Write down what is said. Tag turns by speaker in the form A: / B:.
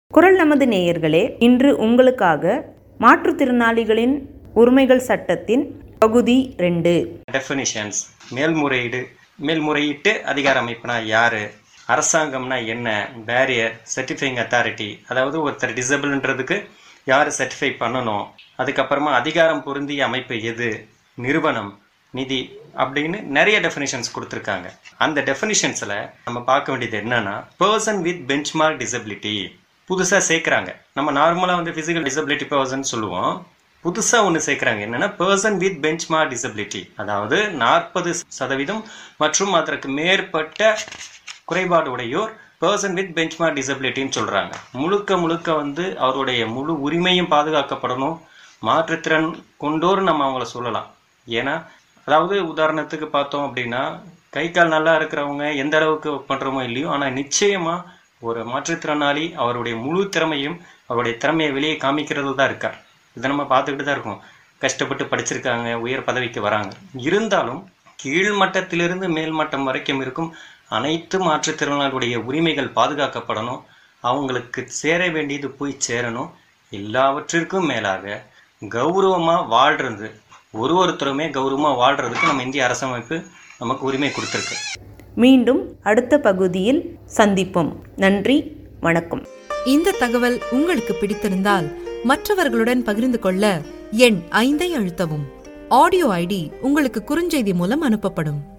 A: குரல் நமது நேயர்களே இன்று உங்களுக்காக மாற்றுத்திறனாளிகளின் உரிமைகள் சட்டத்தின் பகுதி ரெண்டு
B: டெஃபினிஷன்ஸ் மேல்முறையீடு மேல்முறையீட்டு அதிகார அமைப்புனா யாரு அரசாங்கம்னா என்ன பேரியர் சர்டிஃபைங் அத்தாரிட்டி அதாவது ஒருத்தர் டிசபிள்ன்றதுக்கு யார் சர்டிஃபை பண்ணணும் அதுக்கப்புறமா அதிகாரம் பொருந்திய அமைப்பு எது நிறுவனம் நிதி அப்படின்னு நிறைய டெஃபினிஷன்ஸ் கொடுத்துருக்காங்க அந்த டெஃபினிஷன்ஸில் நம்ம பார்க்க வேண்டியது என்னன்னா பர்சன் வித் பெஞ்ச்மார்க் டிசபிலிட்டி புதுசாக சேர்க்குறாங்க நம்ம நார்மலாக வந்து ஃபிசிக்கல் டிசபிலிட்டி பர்சன் சொல்லுவோம் புதுசாக ஒன்று சேர்க்குறாங்க என்னன்னா பர்சன் வித் பெஞ்ச்மார்க் டிசபிலிட்டி அதாவது நாற்பது சதவீதம் மற்றும் அதற்கு மேற்பட்ட குறைபாடு உடையோர் பர்சன் வித் பெஞ்ச்மார்க் டிசபிலிட்டின்னு சொல்கிறாங்க முழுக்க முழுக்க வந்து அவருடைய முழு உரிமையும் பாதுகாக்கப்படணும் மாற்றுத்திறன் கொண்டோர் நம்ம அவங்கள சொல்லலாம் ஏன்னா அதாவது உதாரணத்துக்கு பார்த்தோம் அப்படின்னா கை கால் நல்லா இருக்கிறவங்க எந்த அளவுக்கு பண்ணுறோமோ இல்லையோ ஆனால் நிச்சயமாக ஒரு மாற்றுத்திறனாளி அவருடைய முழு திறமையும் அவருடைய திறமையை வெளியே காமிக்கிறது தான் இருக்கார் இதை நம்ம பார்த்துக்கிட்டு தான் இருக்கோம் கஷ்டப்பட்டு படிச்சிருக்காங்க உயர் பதவிக்கு வராங்க இருந்தாலும் கீழ்மட்டத்திலிருந்து மேல்மட்டம் வரைக்கும் இருக்கும் அனைத்து மாற்றுத்திறனாளிகளுடைய உரிமைகள் பாதுகாக்கப்படணும் அவங்களுக்கு சேர வேண்டியது போய் சேரணும் எல்லாவற்றிற்கும் மேலாக கௌரவமாக வாழ்றது ஒரு ஒருத்தருமே கௌரவமாக வாழ்றதுக்கு நம்ம இந்திய அரசமைப்பு நமக்கு உரிமை கொடுத்துருக்கு
A: மீண்டும் அடுத்த பகுதியில் சந்திப்போம் நன்றி வணக்கம்
C: இந்த தகவல் உங்களுக்கு பிடித்திருந்தால் மற்றவர்களுடன் பகிர்ந்து கொள்ள எண் ஐந்தை அழுத்தவும் ஆடியோ ஐடி உங்களுக்கு குறுஞ்செய்தி மூலம் அனுப்பப்படும்